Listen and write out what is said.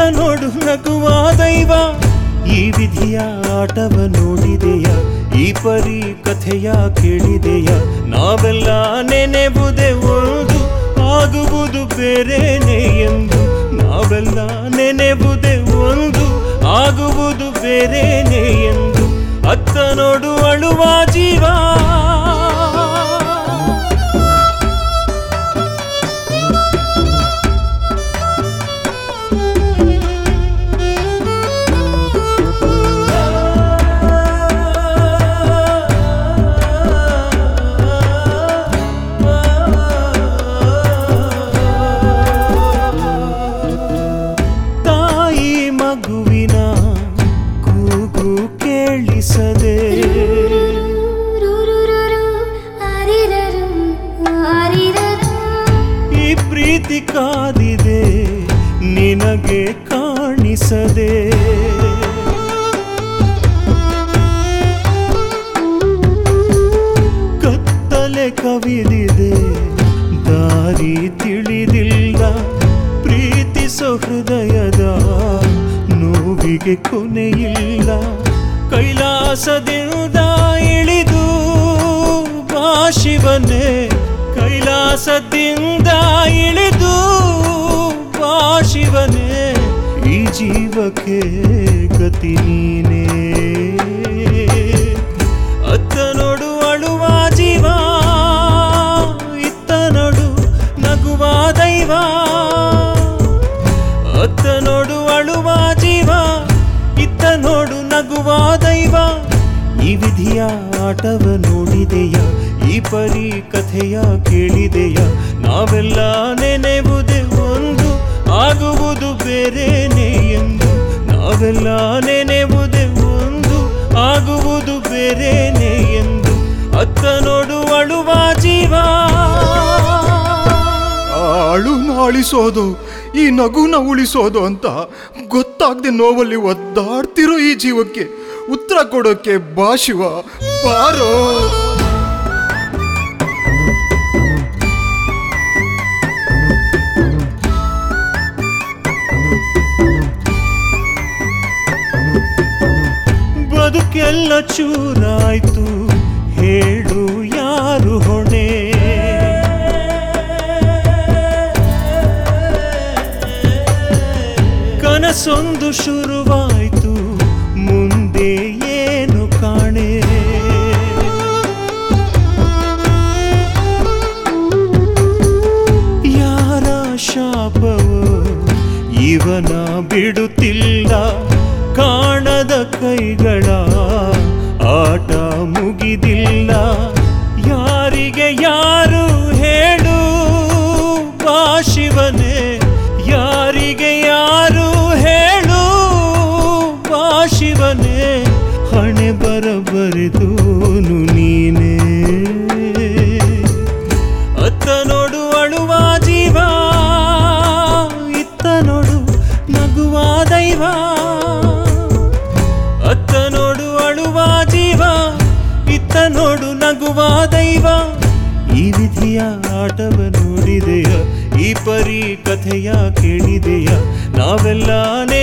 ನೋಡು ನಗುವ ದೈವ ಈ ವಿಧಿಯ ಆಟವ ನೋಡಿದೆಯ ಈ ಪರಿ ಕಥೆಯ ಕೇಳಿದೆಯ ನಾವೆಲ್ಲ ನೆನೆಬುದೆ ಒಂದು ಆಗುವುದು ಬೇರೆನೆ ಎಂದು ನಾವೆಲ್ಲ ನೆನೆಬುದೆ ಒಂದು ಆಗುವುದು ಬೇರೆನೆ ಎಂದು ಅತ್ತ ನೋಡು ಅಳುವ ಜೀವ ತಾಯಿ ಮಗುವಿನ ಕೂಗು ಕೇಳಿಸದೆ ರುರುರುರು, ಆರಿರರು, ಆರಿರರು. ಈ ಪ್ರೀತಿ ಕಾದಿದೆ ನಿನಗೆ ಕಾಣಿಸದೆ ಕತ್ತಲೆ ಕವಿದಿದೆ ದಾರಿ ತಿಳಿದಿಲ್ಲ ಪ್ರೀತಿಸೋ ಹೃದಯದ ನೋವಿಗೆ ಕೊನೆಯಿಲ್ಲ ಕೈಲಾಸದಿಂದ ಇಳಿದು ಬಾ ಶಿವನೇ ಕೈಲಾಸದಿಂದ ಇಳಿದು ಬಾ ಶಿವನೇ ಈ ಜೀವಕ್ಕೆ ಗತಿ ನೀನೇ ಅತ್ತ ನೋಡು ಅಳುವ ಜೀವ ಇತ್ತ ನೋಡು ನಗುವ ದೈವ ಅತ್ತ ನೋಡು ಅಳುವ ಜೀವ ಇತ್ತ ನೋಡು ನಗುವ ದೈವ ಈ ವಿಧಿಯ ಆಟವ ನೋಡಿದೆಯ ಈ ಪರಿ ಕಥೆಯ ಕೇಳಿದೆಯ ನಾವೆಲ್ಲ ನೆನೆಬುದೆ ಒಂದು ಆಗುವುದು ಬೇರೆನೆ ಎಂದು ನಾವೆಲ್ಲ ನೆನೆಬುದೆ ಒಂದು ಆಗುವುದು ಬೇರೆನೆ ಎಂದು ಅತ್ತ ನೋಡು ಅಳುವ ಜೀವ ಆ ಅಳುನ ಅಳಿಸೋದು ಈ ನಗುನ ಉಳಿಸೋದು ಅಂತ ಗೊತ್ತಾಗದೆ ನೋವಲ್ಲಿ ಒದ್ದಾಡ್ತಿರೋ ಈ ಜೀವಕ್ಕೆ ಉತ್ತರ ಕೊಡೋಕೆ ಬಾ ಶಿವ ಬಾರೋ ಬದುಕೆಲ್ಲ ಚೂರಾಯ್ತು ಹೇಳು ಯಾರು ಹೊಣೆ ಕನಸೊಂದು ಶುರುವಾಯ್ತು ಮುಂದೆ ಏನು ಕಾಣೆ ಯಾರ ಶಾಪವೋ ಇವನ ಬಿಡುತ್ತಿಲ್ಲ ಕಾಣದ ಕೈಗಳ ಆಟ ಮುಗಿದಿಲ್ಲ ಯಾರಿಗೆ ಯಾರು ಹೇಳು ಬಾ ಶಿವನೇ ಯಾರಿಗೆ ಯಾರು ಹೇಳು ಬಾ ಶಿವನೇ ಹಣೆ ಬರಬರಿದೋನು ನೀನೇ ಅತ್ತ ನೋಡು ಅಳುವ ಜೀವ ಇತ್ತ ನೋಡು ನಗುವ ದೈವ ಅತ್ತ ನೋಡು ಅಳುವ ಜೀವ ಇತ್ತ ನೋಡು ನಗುವ ದೈವ ಈ ವಿಧಿಯ ಆಟವ ನೋಡಿದೆಯ ಈ ಪರಿ ಕಥೆಯ ಕೇಳಿದೆಯ ನಾವೆಲ್ಲ